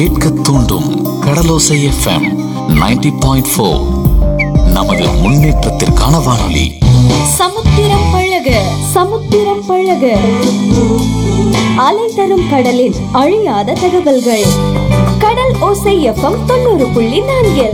கேட்க தூண்டும் கடலோசை FM 90.4 point four நமது முன்னேற்றத்திற்கான வானொலி சமுத்திரம் பழக சமுத்திரம் பழக அலை தரும் கடலின் அழியாத தகவல்கள் கடல் ஓசை எஃப்எம் தொண்ணூறு புள்ளி நான்கில்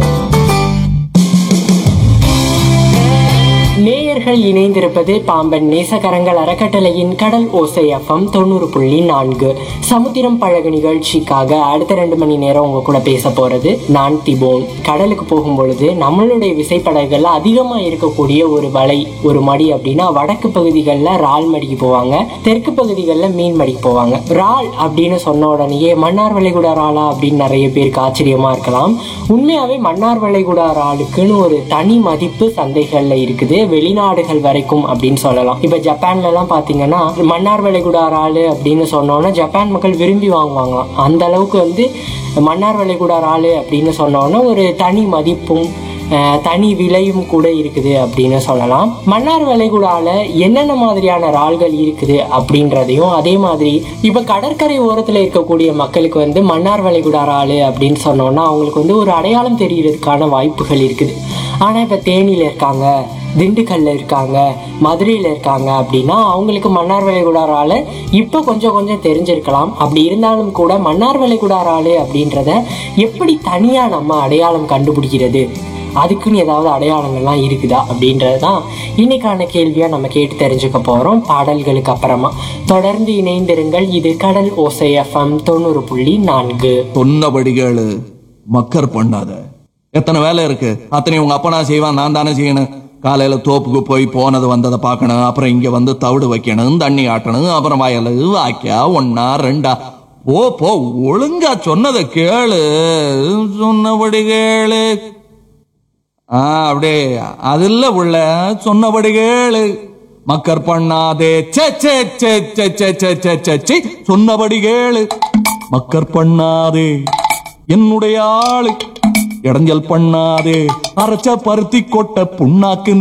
நேயர்கள் இணைந்திருப்பது பாம்பன் நேசகரங்கள் அறக்கட்டளையின் கடல் ஓசை எஃப்எம் தொண்ணூறு புள்ளி நான்கு சமுத்திரம் பழகு நிகழ்ச்சிக்காக அடுத்த ரெண்டு மணி நேரம் உங்க கூட பேச போறது நான் திபோன் கடலுக்கு போகும் பொழுது நம்மளுடைய விசைப்படகுகள்ல அதிகமா இருக்கக்கூடிய ஒரு வலை ஒரு மடி அப்படின்னா வடக்கு பகுதிகளில் இறால் மடிக்கு போவாங்க தெற்கு பகுதிகளில் மீன் மடிக்கு போவாங்க இறால் அப்படின்னு சொன்ன உடனேயே மன்னார் வளைகுடா இறாலா அப்படின்னு நிறைய பேருக்கு ஆச்சரியமா இருக்கலாம் உண்மையாவே மன்னார் வளைகுடா இறாலுக்குன்னு ஒரு தனி மதிப்பு சந்தைகள்ல இருக்குது வெளிநாடுகள் வரைக்கும் அப்படின்னு சொல்லலாம் இப்ப ஜப்பான்ல எல்லாம் பாத்தீங்கன்னா மன்னார் வளைகுடா இறாலு அப்படின்னு சொன்னோன்னா ஜப்பான் மக்கள் விரும்பி வாங்குவாங்களாம் அந்த அளவுக்கு வந்து மன்னார் வளைகுடா இறாலு அப்படின்னு சொன்னோன்னா ஒரு தனி மதிப்பும் அஹ், தனி விலையும் கூட இருக்குது அப்படின்னு சொல்லலாம் மன்னார் வளைகுடால என்னென்ன மாதிரியான இறால்கள் இருக்குது அப்படின்றதையும் அதே மாதிரி இப்ப கடற்கரை ஓரத்துல இருக்கக்கூடிய மக்களுக்கு வந்து மன்னார் வளைகுடா இறாலு அப்படின்னு சொன்னோம்னா அவங்களுக்கு வந்து ஒரு அடையாளம் தெரியறதுக்கான வாய்ப்புகள் இருக்குது ஆனா இப்ப தேனியில இருக்காங்க திண்டுக்கல்ல இருக்காங்க மதுரையில இருக்காங்க அப்படின்னா அவங்களுக்கு மன்னார் வளைகுடாரால இப்போ கொஞ்சம் கொஞ்சம் தெரிஞ்சிருக்கலாம் அப்படி இருந்தாலும் கூட மன்னார் வளைகுடாராலு அப்படின்றத எப்படி தனியா நம்ம அடையாளம் கண்டுபிடிக்கிறது அதுக்குன்னு ஏதாவது அடையாளங்கள்லாம் இருக்குதா அப்படின்றது தான் இன்னைக்கான கேள்வியா நம்ம கேட்டு தெரிஞ்சுக்க போறோம் பாடல்களுக்கு அப்புறமா தொடர்ந்து இணைந்திருங்கள் இது கடல் ஓசை எஃப்எம் தொண்ணூறு புள்ளி நான்கு சொன்னபடி கேளு மக்கர் பண்ணாத எத்தனை வேலை இருக்கு அத்தனை உங்க அப்பனா செய்வான் நான் தானே செய்யணும் காலையில தோப்புக்கு போய் போனது வந்ததை பார்க்கணும் அப்புறம் இங்க வந்து தவிடு வைக்கணும் தண்ணி ஆட்டணும் அப்புறம் வயலு வாக்கியா ஒன்னா ரெண்டா போ போ ஒழுங்கா சொன்னதை கேளு சொன்னபடி கேளு ஆ அப்படியே அது இல்ல உள்ள சொன்னபடி கேளு மக்கர் பண்ணாதே சே சே சே சே சே சே சே சே சே சொன்னபடி கேளு மக்கர் பண்ணாதே என்னுடைய ஆளு இடைஞ்சல் பண்ணாதே அரைச்ச பருத்தி கொட்ட புண்ணாக்கு